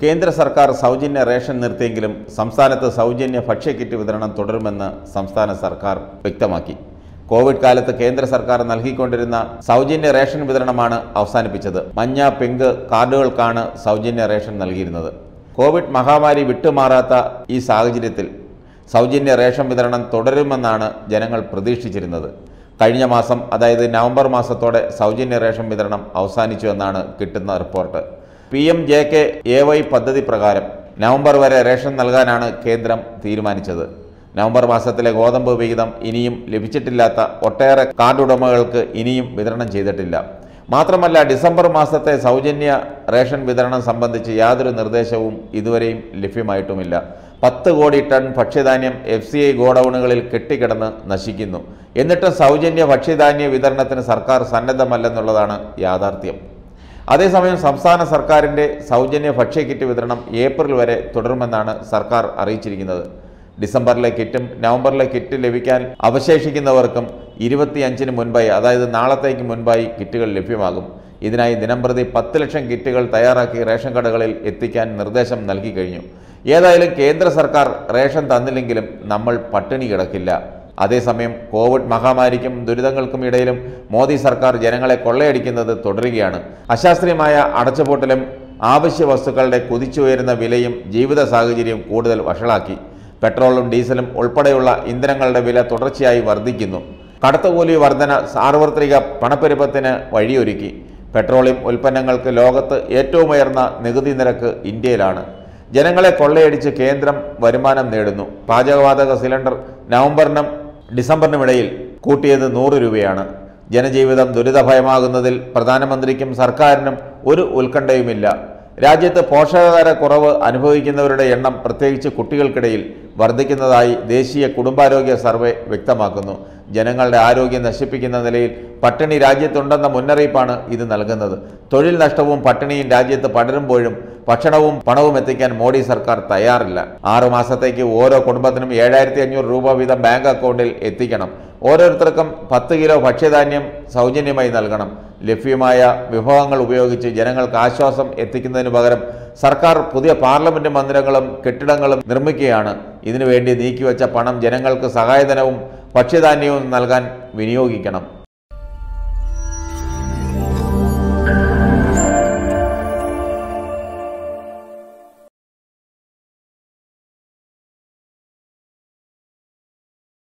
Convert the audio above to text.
കേന്ദ്ര സർക്കാർ സൗജന്യ റേഷൻ നിർത്തിയെങ്കിലും സംസ്ഥാനത്ത് സൗജന്യ ഭക്ഷ്യക്കിറ്റ് വിതരണം തുടരുമെന്ന് സംസ്ഥാന സർക്കാർ വ്യക്തമാക്കി കോവിഡ് കാലത്ത് കേന്ദ്ര സർക്കാർ നൽകിക്കൊണ്ടിരുന്ന സൗജന്യ റേഷൻ വിതരണമാണ് അവസാനിപ്പിച്ചത് മഞ്ഞ പിങ്ക് കാർഡുകൾക്കാണ് സൗജന്യ റേഷൻ നൽകിയിരുന്നത് കോവിഡ് മഹാമാരി വിട്ടുമാറാത്ത ഈ സാഹചര്യത്തിൽ സൗജന്യ റേഷൻ വിതരണം തുടരുമെന്നാണ് ജനങ്ങൾ പ്രതീക്ഷിച്ചിരുന്നത് കഴിഞ്ഞ മാസം അതായത് നവംബർ മാസത്തോടെ സൗജന്യ റേഷൻ വിതരണം അവസാനിച്ചു എന്നാണ് കിട്ടുന്ന report P M J K A Y പദ്ധതി പ്രകാരം നവംബർ വരെ റേഷൻ നൽകാനാണ് കേന്ദ്രം തീരുമാനിച്ചത് നവംബർ മാസത്തിലെ ഗോതമ്പ് വിഹിതം ഇനിയും ലഭിച്ചിട്ടില്ലാത്ത ഒട്ടേറെ കാർഡ് ഉടമകൾക്ക് ഇനിയും വിതരണം ചെയ്തിട്ടില്ല മാത്രമല്ല ഡിസംബർ മാസത്തെ സൗജന്യ റേഷൻ വിതരണം സംബന്ധിച്ച് യാതൊരു നിർദ്ദേശവും ഇതുവരെയും ലഭ്യമായിട്ടുമില്ല പത്ത് കോടി ടൺ ഭക്ഷ്യധാന്യം എഫ് സി ഐ ഗോഡൌണുകളിൽ കെട്ടിക്കിടന്ന് നശിക്കുന്നു എന്നിട്ട് സൗജന്യ ഭക്ഷ്യധാന്യ വിതരണത്തിന് സർക്കാർ സന്നദ്ധമല്ലെന്നുള്ളതാണ് യാഥാർത്ഥ്യം അതേസമയം സംസ്ഥാന സർക്കാരിൻ്റെ സൗജന്യ ഭക്ഷ്യക്കിറ്റ് വിതരണം ഏപ്രിൽ വരെ തുടരുമെന്നാണ് സർക്കാർ അറിയിച്ചിരിക്കുന്നത് ഡിസംബറിലെ കിറ്റും നവംബറിലെ കിറ്റ് ലഭിക്കാൻ അവശേഷിക്കുന്നവർക്കും ഇരുപത്തിയഞ്ചിന് മുൻപായി അതായത് നാളത്തേക്ക് മുൻപായി കിറ്റുകൾ ലഭ്യമാകും ഇതിനായി ദിനംപ്രതി പത്ത് ലക്ഷം കിറ്റുകൾ തയ്യാറാക്കി റേഷൻ കടകളിൽ എത്തിക്കാൻ നിർദ്ദേശം നൽകി കഴിഞ്ഞു ഏതായാലും കേന്ദ്ര സർക്കാർ റേഷൻ തന്നില്ലെങ്കിലും നമ്മൾ പട്ടിണി കിടക്കില്ല അതേസമയം കോവിഡ് മഹാമാരിക്കും ദുരിതങ്ങൾക്കും ഇടയിലും മോദി സർക്കാർ ജനങ്ങളെ കൊള്ളയടിക്കുന്നത് തുടരുകയാണ് അശാസ്ത്രീയമായ അടച്ചുപൂട്ടലും ആവശ്യ വസ്തുക്കളുടെ കുതിച്ചുയരുന്ന വിലയും ജീവിത സാഹചര്യവും കൂടുതൽ വഷളാക്കി പെട്രോളും ഡീസലും ഉൾപ്പെടെയുള്ള ഇന്ധനങ്ങളുടെ വില തുടർച്ചയായി വർദ്ധിക്കുന്നു കടത്തുകൂലി വർധന സാർവത്രിക പണപ്പെരുപ്പത്തിന് വഴിയൊരുക്കി പെട്രോളിയം ഉൽപ്പന്നങ്ങൾക്ക് ലോകത്ത് ഏറ്റവും ഉയർന്ന നികുതി നിരക്ക് ഇന്ത്യയിലാണ് ജനങ്ങളെ കൊള്ളയടിച്ച് കേന്ദ്രം വരുമാനം നേടുന്നു പാചകവാതക സിലിണ്ടർ നവംബറിനും ഡിസംബറിനുമിടയിൽ കൂട്ടിയത് നൂറ് രൂപയാണ് ജനജീവിതം ദുരിതഭയമാകുന്നതിൽ പ്രധാനമന്ത്രിക്കും സർക്കാരിനും ഒരു ഉത്കണ്ഠയുമില്ല രാജ്യത്ത് പോഷകാഹാര കുറവ് അനുഭവിക്കുന്നവരുടെ എണ്ണം പ്രത്യേകിച്ച് കുട്ടികൾക്കിടയിൽ വർദ്ധിക്കുന്നതായി ദേശീയ കുടുംബാരോഗ്യ സർവേ വ്യക്തമാക്കുന്നു ജനങ്ങളുടെ ആരോഗ്യം നശിപ്പിക്കുന്ന നിലയിൽ പട്ടിണി രാജ്യത്തുണ്ടെന്ന മുന്നറിയിപ്പാണ് ഇത് നൽകുന്നത് തൊഴിൽ നഷ്ടവും പട്ടിണിയും രാജ്യത്ത് പടരുമ്പോഴും ഭക്ഷണവും പണവും എത്തിക്കാൻ മോഡി സർക്കാർ തയ്യാറില്ല ആറു മാസത്തേക്ക് ഓരോ കുടുംബത്തിനും ഏഴായിരത്തി അഞ്ഞൂറ് രൂപ വീതം ബാങ്ക് അക്കൗണ്ടിൽ എത്തിക്കണം ഓരോരുത്തർക്കും പത്ത് കിലോ ഭക്ഷ്യധാന്യം സൗജന്യമായി നൽകണം ലഭ്യമായ വിഭവങ്ങൾ ഉപയോഗിച്ച് ജനങ്ങൾക്ക് ആശ്വാസം എത്തിക്കുന്നതിന് പകരം സർക്കാർ പുതിയ പാർലമെന്റ് മന്ദിരങ്ങളും കെട്ടിടങ്ങളും നിർമ്മിക്കുകയാണ് ഇതിനുവേണ്ടി നീക്കിവെച്ച പണം ജനങ്ങൾക്ക് സഹായധനവും ഭക്ഷ്യധാന്യവും നൽകാൻ വിനിയോഗിക്കണം